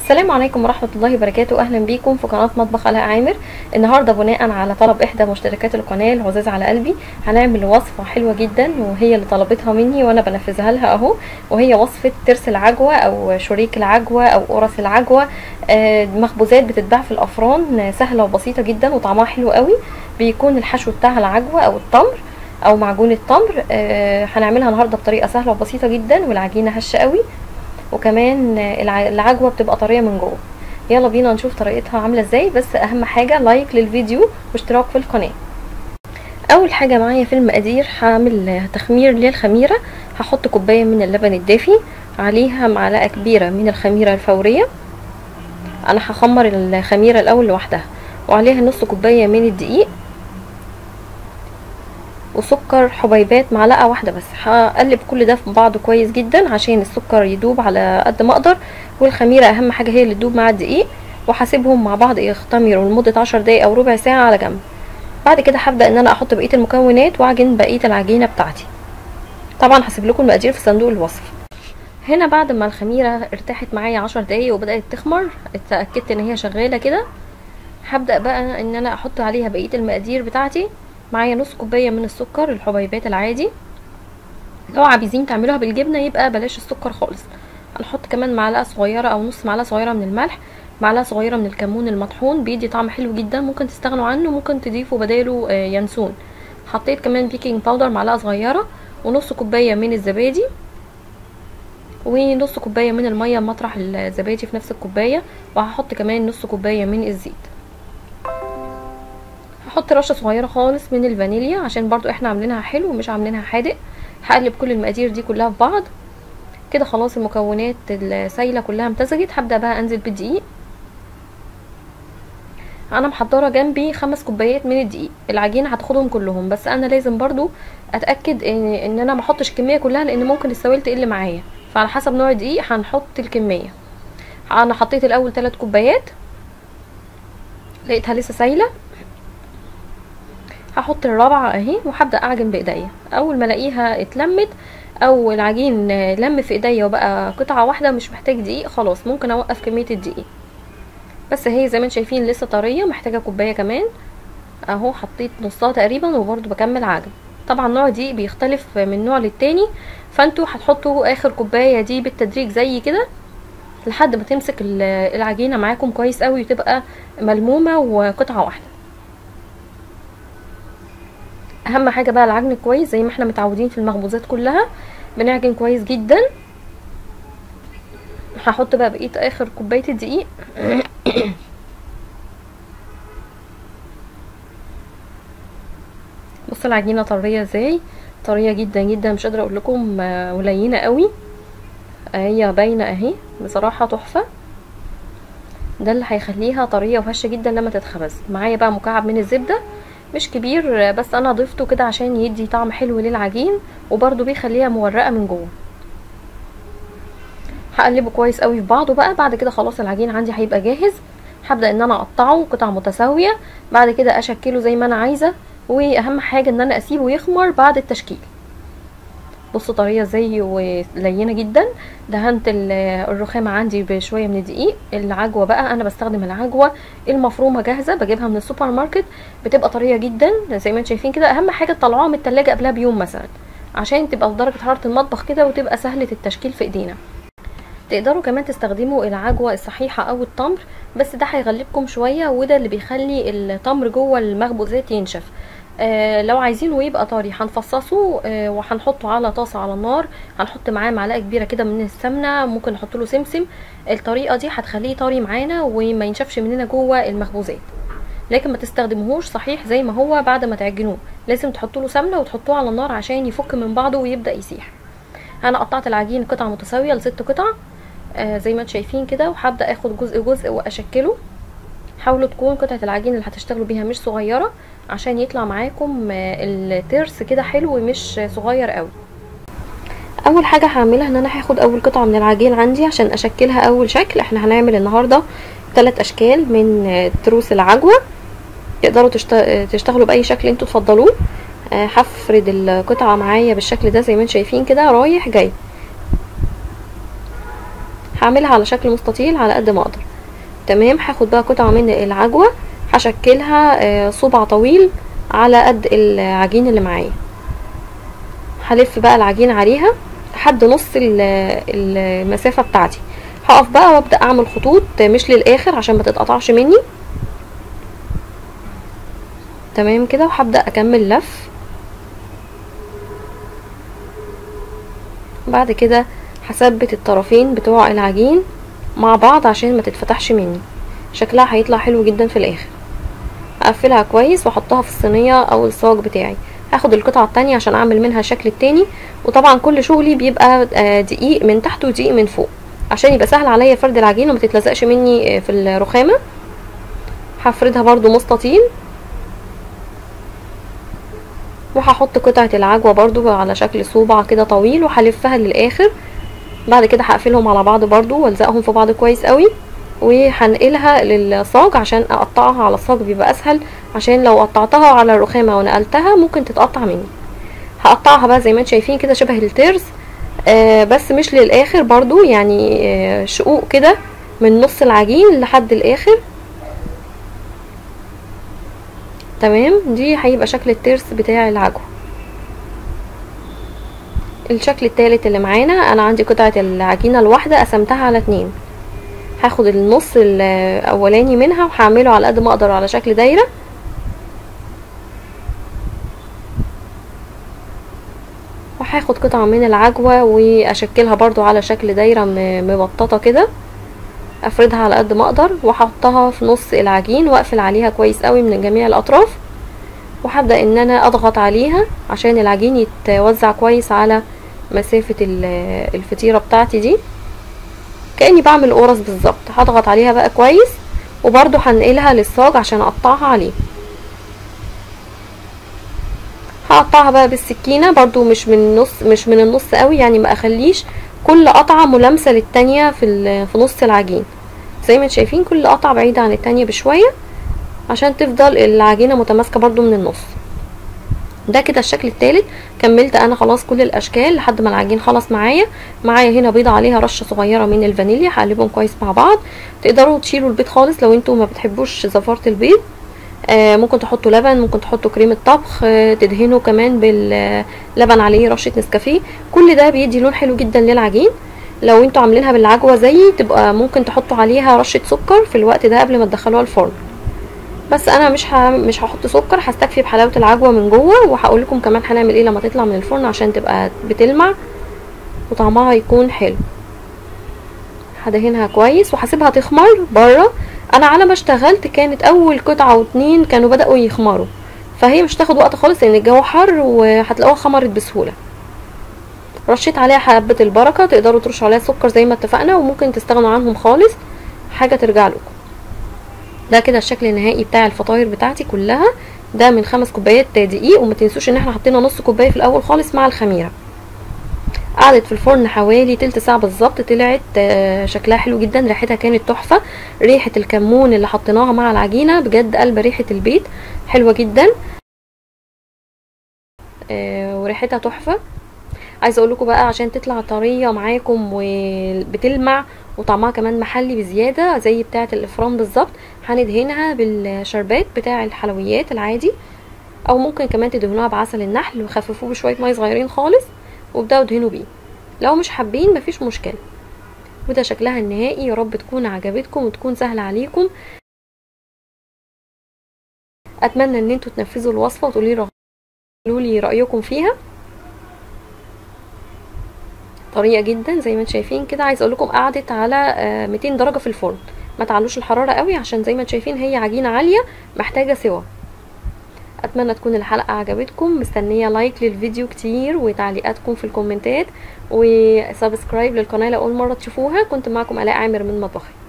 السلام عليكم ورحمة الله وبركاته أهلا بيكم في قناة مطبخ علاء عامر النهاردة بناء على طلب إحدى مشتركات القناة العزاز على قلبي هنعمل وصفة حلوة جدا وهي اللي طلبتها مني وأنا بنفذها لها أهو وهي وصفة ترس العجوة أو شريك العجوة أو قرص العجوة آه، مخبوزات بتتباع في الأفران آه، سهلة وبسيطة جدا وطعمها حلو قوي بيكون الحشو بتاعها العجوة أو التمر أو معجون التمر آه، هنعملها النهاردة بطريقة سهلة وبسيطة جدا والعجينة هشة قوي وكمان الع- العجوة بتبقى طرية من جوه يلا بينا نشوف طريقتها عاملة ازاي بس اهم حاجة لايك للفيديو واشتراك في القناة اول حاجة معايا في المقادير هعمل تخمير للخميرة هحط كوباية من اللبن الدافي عليها معلقة كبيرة من الخميرة الفورية انا هخمر الخميرة الاول لوحدها وعليها نص كوباية من الدقيق وسكر حبيبات معلقه واحده بس هقلب كل ده في بعضه كويس جدا عشان السكر يدوب على قد ما اقدر والخميره اهم حاجه هي اللي تدوب مع الدقيق وهسيبهم مع بعض يختمروا لمده عشر دقايق او ربع ساعه على جنب بعد كده هبدا ان انا احط بقيه المكونات واعجن بقيه العجينه بتاعتي طبعا هسيب لكم المقادير في صندوق الوصف هنا بعد ما الخميره ارتاحت معايا عشر دقايق وبدات تخمر اتاكدت ان هي شغاله كده هبدا بقى ان انا احط عليها بقيه المقادير بتاعتي معايا نص كوبايه من السكر الحبيبات العادي لو عايزين تعملوها بالجبنه يبقى بلاش السكر خالص هنحط كمان معلقه صغيره او نص معلقه صغيره من الملح معلقه صغيره من الكمون المطحون بيدي طعم حلو جدا ممكن تستغنوا عنه ممكن تضيفوا بداله ينسون حطيت كمان بيكنج باودر معلقه صغيره ونص كوبايه من الزبادي ونص كوبايه من الميه مطرح الزبادي في نفس الكوبايه وهحط كمان نص كوبايه من الزيت هحط رشه صغيره خالص من الفانيليا عشان برضو احنا عاملينها حلو ومش عاملينها حادق هقلب كل المقادير دي كلها في بعض كده خلاص المكونات السايله كلها امتزجت هبدا بقى انزل بالدقيق انا محضره جنبي خمس كوبايات من الدقيق العجينه هتاخدهم كلهم بس انا لازم برضو اتاكد ان, إن انا ما احطش الكميه كلها لان ممكن السوائل تقل معايا فعلى حسب نوع الدقيق هنحط الكميه انا حطيت الاول 3 كوبايات لقيتها لسه سايله هحط الرابعة اهي وهبدأ اعجن بايديا اول ما الاقيها اتلمت او العجين لم في ايديا وبقى قطعة واحدة مش محتاج دقيق خلاص ممكن اوقف كمية الدقيق بس اهي زي ما انتم شايفين لسه طرية محتاجة كوباية كمان اهو حطيت نصها تقريبا وبرده بكمل عجن طبعا نوع دي بيختلف من نوع للتاني فانتوا هتحطوا اخر كوباية دي بالتدريج زي كده لحد ما تمسك العجينة معاكم كويس قوي وتبقى ملمومة وقطعة واحدة اهم حاجه بقى العجن كويس زي ما احنا متعودين في المخبوزات كلها بنعجن كويس جدا هحط بقى بقيه اخر كوبايه الدقيق بصوا العجينه طريه ازاي طريه جدا جدا مش قادره اقول لكم ولينه قوي هي باينه اهي بصراحه تحفه ده اللي هيخليها طريه وهشه جدا لما تتخبز معايا بقى مكعب من الزبده مش كبير بس انا ضفته كده عشان يدي طعم حلو للعجين وبرده بيخليها مورقه من جوه هقلبه كويس قوي في بعضه بقى بعد كده خلاص العجين عندي هيبقى جاهز هبدا ان انا اقطعه قطع متساويه بعد كده اشكله زي ما انا عايزه واهم حاجه ان انا اسيبه يخمر بعد التشكيل بصوا طريه ازاي ولينه جدا دهنت الرخامه عندي بشويه من الدقيق العجوه بقى انا بستخدم العجوه المفرومه جاهزه بجيبها من السوبر ماركت بتبقى طريه جدا زي ما انتم شايفين كده اهم حاجه تطلعوها من التلاجة قبلها بيوم مثلا عشان تبقى في درجه حراره المطبخ كده وتبقى سهله التشكيل في ايدينا تقدروا كمان تستخدموا العجوه الصحيحه او التمر بس ده هيغلبكم شويه وده اللي بيخلي التمر جوه المخبوزات ينشف آه لو عايزينه يبقى طري هنفصصه آه وهنحطه على طاسه على النار هنحط معاه معلقه كبيره كده من السمنه ممكن نحط له سمسم الطريقه دي هتخليه طري معانا وما ينشفش مننا جوه المخبوزات لكن ما تستخدموهوش صحيح زي ما هو بعد ما تعجنوه لازم تحطوا له سمنه وتحطوه على النار عشان يفك من بعضه ويبدا يسيح انا قطعت العجين قطع متساويه لست قطع آه زي ما انتم شايفين كده وهبدا اخد جزء جزء واشكله حاولوا تكون قطعه العجين اللي هتشتغلوا بيها مش صغيره عشان يطلع معاكم الترس كده حلو مش صغير قوي اول حاجه هعملها ان انا هاخد اول قطعه من العجين عندي عشان اشكلها اول شكل احنا هنعمل النهارده ثلاث اشكال من تروس العجوه تقدروا تشتغلوا باي شكل انتوا تفضلوه هفرد القطعه معايا بالشكل ده زي ما انتم شايفين كده رايح جاي هعملها على شكل مستطيل على قد ما اقدر تمام هاخد بقى قطعه من العجوه هشكلها آه، صبع طويل على قد العجين اللي معايا هلف بقى العجين عليها لحد نص ال- المسافه بتاعتي هقف بقى وابدا اعمل خطوط مش للاخر عشان ما تتقطعش مني تمام كده وهبدا اكمل لف بعد كده هثبت الطرفين بتوع العجين مع بعض عشان ما تتفتحش مني شكلها هيطلع حلو جدا في الاخر اقفلها كويس واحطها في الصينيه او الصاج بتاعي هاخد القطعه التانية عشان اعمل منها الشكل التاني وطبعا كل شغلي بيبقى آه، دقيق من تحت ودقيق من فوق عشان يبقى سهل عليا فرد العجين وما تتلزقش مني آه، في الرخامه هفردها برضو مستطيل وهحط قطعة العجوة برضو على شكل صوبع كده طويل وهلفها للآخر بعد كده هقفلهم على بعض برضو والزقهم في بعض كويس قوي وهنقلها للصاج عشان اقطعها على الصاج بيبقى اسهل عشان لو قطعتها على الرخامة ونقلتها ممكن تتقطع مني هقطعها بقى زي ما انتم شايفين كده شبه الترس آه بس مش للاخر برضو يعني آه شقوق كده من نص العجين لحد الاخر تمام دي هيبقى شكل الترس بتاع العجوة الشكل التالت اللي معانا انا عندي قطعة العجينة الواحدة قسمتها على اتنين هاخد النص الاولاني منها وهعمله على قد ما اقدر على شكل دايرة وهاخد قطعة من العجوة واشكلها برضو على شكل دايرة م- مبططة كده افردها على قد ما اقدر واحطها في نص العجين واقفل عليها كويس قوي من جميع الاطراف وهبدا ان انا اضغط عليها عشان العجين يتوزع كويس على مسافة ال- الفطيرة بتاعتي دي كأني بعمل قرص بالظبط هضغط عليها بقى كويس وبرضو هنقلها للصاج عشان اقطعها عليه هقطعها بقى بالسكينة برضو مش من النص مش من النص قوي يعني ما اخليش كل قطعة ملامسة للتانية في, ال- في نص العجين زي ما انتم شايفين كل قطعة بعيدة عن التانية بشوية عشان تفضل العجينة متماسكة برضو من النص ده كده الشكل التالت كملت انا خلاص كل الاشكال لحد ما العجين خلص معايا معايا هنا بيضة عليها رشة صغيرة من الفانيليا هقلبهم كويس مع بعض تقدروا تشيلوا البيض خالص لو انتوا ما بتحبوش زفارة البيض آه ممكن تحطوا لبن ممكن تحطوا كريمة طبخ آه تدهنوا كمان باللبن عليه رشة نسكافيه كل ده بيدي لون حلو جدا للعجين لو انتوا عاملينها بالعجوة زيي تبقى ممكن تحطوا عليها رشة سكر في الوقت ده قبل ما تدخلوها الفرن بس انا مش ه... مش هحط سكر هستكفي بحلاوه العجوه من جوه وهقول لكم كمان هنعمل ايه لما تطلع من الفرن عشان تبقى بتلمع وطعمها يكون حلو هدهنها كويس وهسيبها تخمر بره انا على ما اشتغلت كانت اول قطعه واتنين كانوا بداوا يخمروا فهي مش تاخد وقت خالص لان الجو حر وهتلاقوها خمرت بسهوله رشيت عليها حبه البركه تقدروا ترشوا عليها سكر زي ما اتفقنا وممكن تستغنوا عنهم خالص حاجه ترجع لكم ده كده الشكل النهائي بتاع الفطاير بتاعتي كلها ده من خمس كوبايات دقيق وما تنسوش ان احنا حطينا نص كوبايه في الاول خالص مع الخميره قعدت في الفرن حوالي تلت ساعه بالظبط طلعت شكلها حلو جدا ريحتها كانت تحفه ريحه الكمون اللي حطيناها مع العجينه بجد قلب ريحه البيت حلوه جدا وريحتها تحفه عايزه اقول لكم بقى عشان تطلع طريه معاكم وبتلمع وطعمها كمان محلي بزياده زي بتاعه الافران بالظبط هندهنها بالشربات بتاع الحلويات العادي او ممكن كمان تدهنوها بعسل النحل وخففوه بشويه ميه صغيرين خالص وابداوا ادهنوا بيه لو مش حابين مفيش مشكله وده شكلها النهائي يا رب تكون عجبتكم وتكون سهله عليكم اتمنى ان انتوا تنفذوا الوصفه وتقولوا لي رايكم فيها طريقه جدا زي ما انتم شايفين كده عايز اقول لكم قعدت على 200 درجه في الفرن ما تعلوش الحراره قوي عشان زي ما انتم شايفين هي عجينه عاليه محتاجه سوا اتمنى تكون الحلقه عجبتكم مستنيه لايك للفيديو كتير وتعليقاتكم في الكومنتات وسبسكرايب للقناه لو اول مره تشوفوها كنت معكم الاء عامر من مطبخي